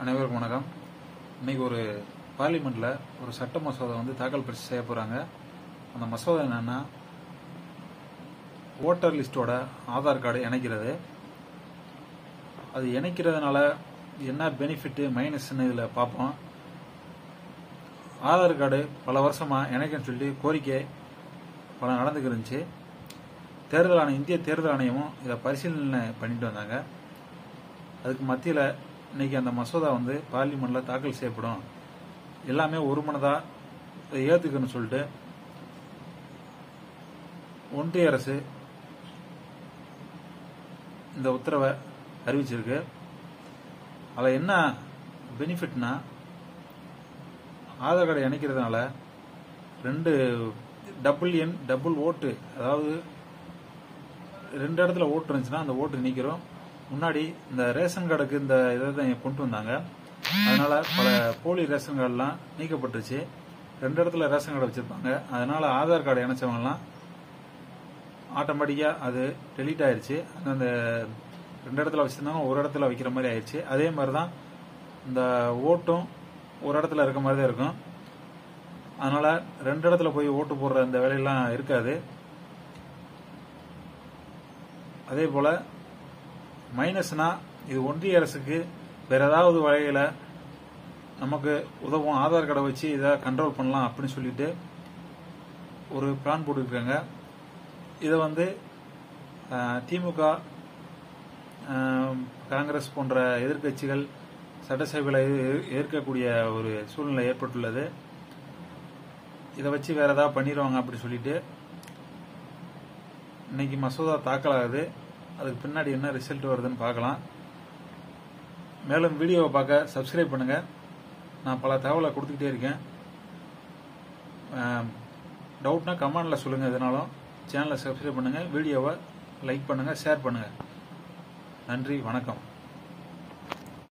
அனைவருக்கும் வணக்கம் இன்னைக்கு ஒரு பார்லிமெண்ட்ல ஒரு சட்ட மசோதா வந்து தாக்கல் பரிசு செய்ய போறாங்க அந்த மசோதா என்னன்னா ஓட்டர் லிஸ்டோட ஆதார் கார்டு இணைக்கிறது அது இணைக்கிறதுனால என்ன பெனிஃபிட் மைனஸ்ன்னு இதில் பார்ப்போம் ஆதார் கார்டு பல வருஷமா இணைக்கன்னு சொல்லி கோரிக்கை பல நடந்துக்கு இருந்துச்சு தேர்தல் ஆணையம் இந்திய தேர்தல் ஆணையமும் இதை பரிசீலனை பண்ணிட்டு வந்தாங்க அதுக்கு மத்தியில் இன்னைக்கு அந்த மசோதா வந்து பார்லிமெண்ட்ல தாக்கல் செய்யப்படும் எல்லாமே ஒரு மனதா இதை ஏத்துக்கணும்னு சொல்லிட்டு ஒன்றிய அரசு இந்த உத்தரவை அறிவிச்சிருக்கு அதில் என்ன பெனிஃபிட்னா ஆதார் கார்டு இணைக்கிறதுனால ரெண்டு டபுள் எண் டபுள் ஓட்டு அதாவது ரெண்டு இடத்துல ஓட்டு இருந்துச்சுன்னா அந்த ஓட்டு நீக்கிறோம் முன்னாடி இந்த ரேஷன் கார்டுக்கு இந்த இதை தான் கொண்டு வந்தாங்க அதனால பல போலி ரேஷன் கார்டுலாம் நீக்கப்பட்டுருச்சு ரெண்டு இடத்துல ரேஷன் கார்டு வச்சிருப்பாங்க அதனால ஆதார் கார்டு இணைச்சவங்கலாம் ஆட்டோமேட்டிக்கா அது டெலீட் ஆயிருச்சு அந்த ரெண்டு இடத்துல வச்சிருந்தாங்க ஒரு இடத்துல வைக்கிற மாதிரி ஆயிடுச்சு அதே மாதிரி தான் இந்த ஓட்டும் ஒரு இடத்துல இருக்க மாதிரி தான் இருக்கும் அதனால ரெண்டு இடத்துல போய் ஓட்டு போடுற இந்த வேலையெல்லாம் இருக்காது அதே போல மைனஸ்னா இது ஒன்றிய அரசுக்கு வேற ஏதாவது வகையில நமக்கு உதவும் ஆதார் கார்டை வச்சு இதை கண்ட்ரோல் பண்ணலாம் அப்படின்னு சொல்லிட்டு ஒரு பிளான் போட்டுருக்காங்க இதை வந்து அஹ், திமுக அஹ், காங்கிரஸ் போன்ற எதிர்க்கட்சிகள் சட்டசபையில் எ- ஏற்கக்கூடிய ஒரு சூழ்நிலை ஏற்பட்டுள்ளது இதை வச்சு வேற ஏதாவது பண்ணிடுவாங்க அப்படி சொல்லிட்டு இன்னைக்கு மசோதா தாக்கல் ஆகுது அதுக்கு பின்னாடி என்ன ரிசல்ட் வருதுன்னு பார்க்கலாம் மேலும் வீடியோவை பார்க்க சப்ஸ்கிரைப் பண்ணுங்க நான் பல தகவலை கொடுத்துக்கிட்டே இருக்கேன் டவுட்னா கமெண்ட்ல சொல்லுங்க எதுனாலும் சேனலை சப்ஸ்கிரைப் பண்ணுங்க வீடியோவை லைக் பண்ணுங்க ஷேர் பண்ணுங்க நன்றி வணக்கம்